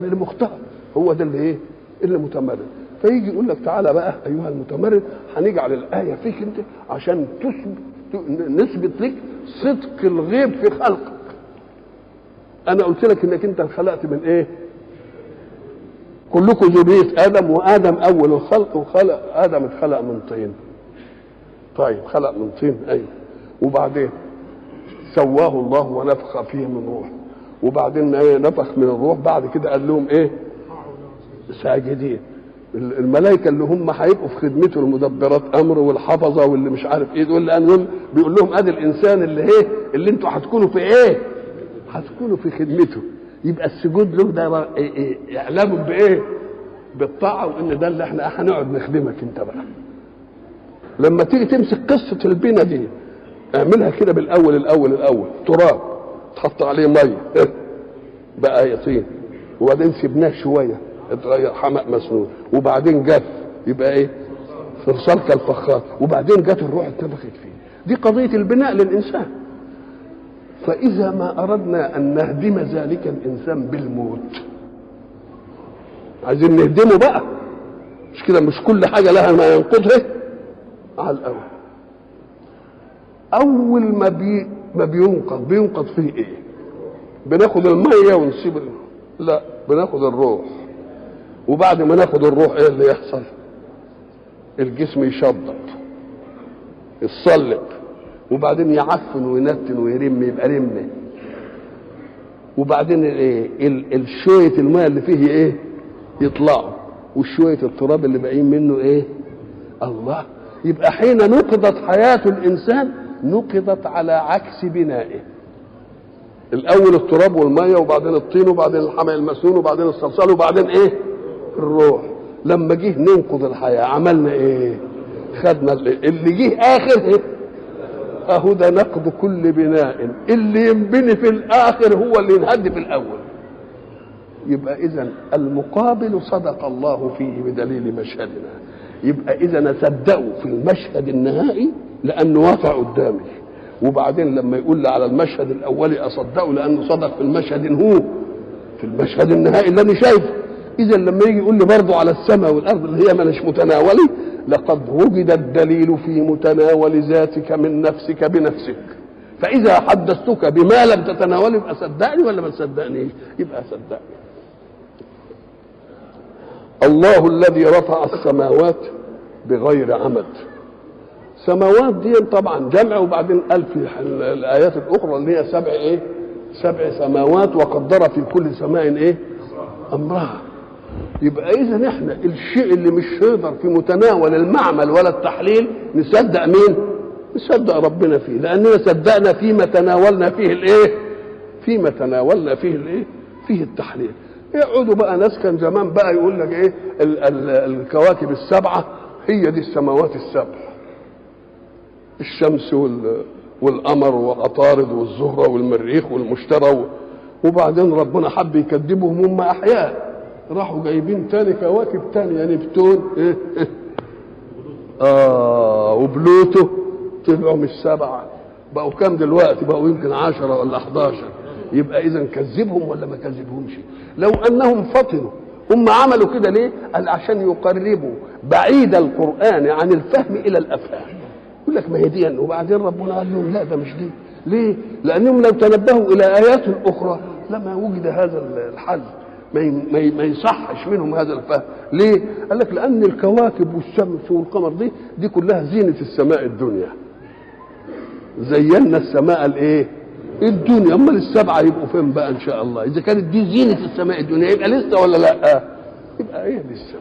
اللي مختار هو ده اللي ايه اللي متمرد فيجي يقول لك تعالى بقى ايها المتمرد هنجعل الايه فيك انت عشان تثبت نثبت لك صدق الغيب في خلقك انا قلت لك انك انت خلقت من ايه كلكم ذريه ادم وادم اول الخلق وخلق ادم اتخلق من طين طيب خلق من طين ايوه وبعدين سواه الله ونفخ فيه من روح وبعدين ايه نفخ من الروح بعد كده قال لهم ايه ساجدين الملائكه اللي هم هيبقوا في خدمته المدبرات امر والحفظه واللي مش عارف ايه دول لان بيقول لهم ادي الانسان اللي ايه اللي انتوا هتكونوا في ايه هتكونوا في خدمته يبقى السجود له ده إيه إيه اعلام بايه بالطاعه وان ده اللي احنا هنقعد نخدمك انت بقى لما تيجي تمسك قصه البنا دي اعملها كده بالاول الاول الاول تراب تحط عليه ميه بقى يطين وبعدين سيبناه شويه اتغير حمأ مسنون وبعدين جف يبقى ايه صلصال كالفخار وبعدين جت الروح اتنفخت فيه دي قضيه البناء للانسان فاذا ما اردنا ان نهدم ذلك الانسان بالموت عايزين نهدمه بقى مش كده مش كل حاجه لها ما ينقضها على الاول اول ما بي ما بينقض بينقض فيه ايه بناخد الميه ونسيب ال... لا بناخد الروح وبعد ما ناخد الروح ايه اللي يحصل الجسم يشبط يتصلب وبعدين يعفن وينتن ويرم يبقى رمه وبعدين الايه الشويه الميه اللي فيه ايه يطلعوا وشويه التراب اللي باقيين منه ايه الله يبقى حين نقضت حياه الانسان نقضت على عكس بنائه الاول التراب والميه وبعدين الطين وبعدين الحمى المسنون وبعدين الصلصال وبعدين ايه الروح لما جه ننقض الحياه عملنا ايه خدنا اللي جه اخر ايه اهو ده نقض كل بناء اللي ينبني في الاخر هو اللي ينهد في الاول يبقى اذا المقابل صدق الله فيه بدليل مشهدنا يبقى اذا اصدقه في المشهد النهائي لانه واقع قدامي وبعدين لما يقول لي على المشهد الاولي اصدقه لانه صدق في المشهد هو في المشهد النهائي اللي انا شايفه اذا لما يجي يقول لي برضه على السماء والارض اللي هي مش متناولي لقد وجد الدليل في متناول ذاتك من نفسك بنفسك فاذا حدثتك بما لم تتناول يبقى صدقني ولا ما تصدقنيش يبقى صدقني الله الذي رفع السماوات بغير عمد سماوات دي طبعا جمع وبعدين قال في الايات الاخرى اللي هي سبع ايه سبع سماوات وقدر في كل سماء ايه امرها يبقى اذا احنا الشيء اللي مش هيقدر في متناول المعمل ولا التحليل نصدق مين نصدق ربنا فيه لاننا صدقنا فيما تناولنا فيه الايه فيما تناولنا فيه الايه فيه التحليل يقعدوا بقى ناس كان زمان بقى يقول لك ايه ال ال الكواكب السبعه هي دي السماوات السبع الشمس وال والقمر وعطارد والزهره والمريخ والمشتري وبعدين ربنا حب يكذبهم هم احياء راحوا جايبين تاني كواكب تانية نبتون إيه اه وبلوتو طلعوا مش سبعة بقوا كام دلوقتي بقوا يمكن عشرة ولا 11 يبقى اذا كذبهم ولا ما كذبهمش لو انهم فطنوا هم عملوا كده ليه قال عشان يقربوا بعيد القرآن عن الفهم إلى الأفهام يقول لك ما هي دي وبعدين ربنا قال لهم لا ده مش دي ليه لأنهم لو تنبهوا إلى آيات أخرى لما وجد هذا الحل ما ما يصحش منهم هذا الفهم ليه قال لك لان الكواكب والشمس والقمر دي دي كلها زينه السماء الدنيا زينا السماء الايه الدنيا امال السبعه يبقوا فين بقى ان شاء الله اذا كانت دي زينه السماء الدنيا يبقى لسه ولا لا يبقى ايه لسه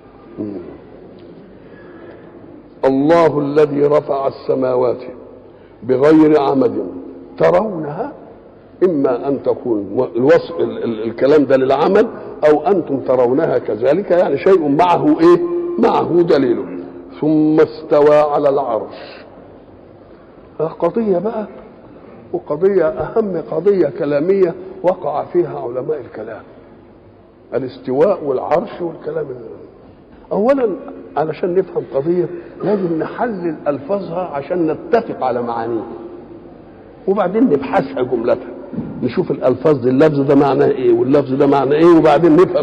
الله الذي رفع السماوات بغير عمد ترونها اما ان تكون الوصف الكلام ده للعمل او انتم ترونها كذلك يعني شيء معه ايه معه دليل ثم استوى على العرش قضية بقى وقضية أهم قضية كلامية وقع فيها علماء الكلام الاستواء والعرش والكلام أولا علشان نفهم قضية لازم نحلل ألفاظها عشان نتفق على معانيها وبعدين نبحثها جملتها نشوف الالفاظ دي اللفظ ده معناه ايه واللفظ ده معناه ايه وبعدين نفهم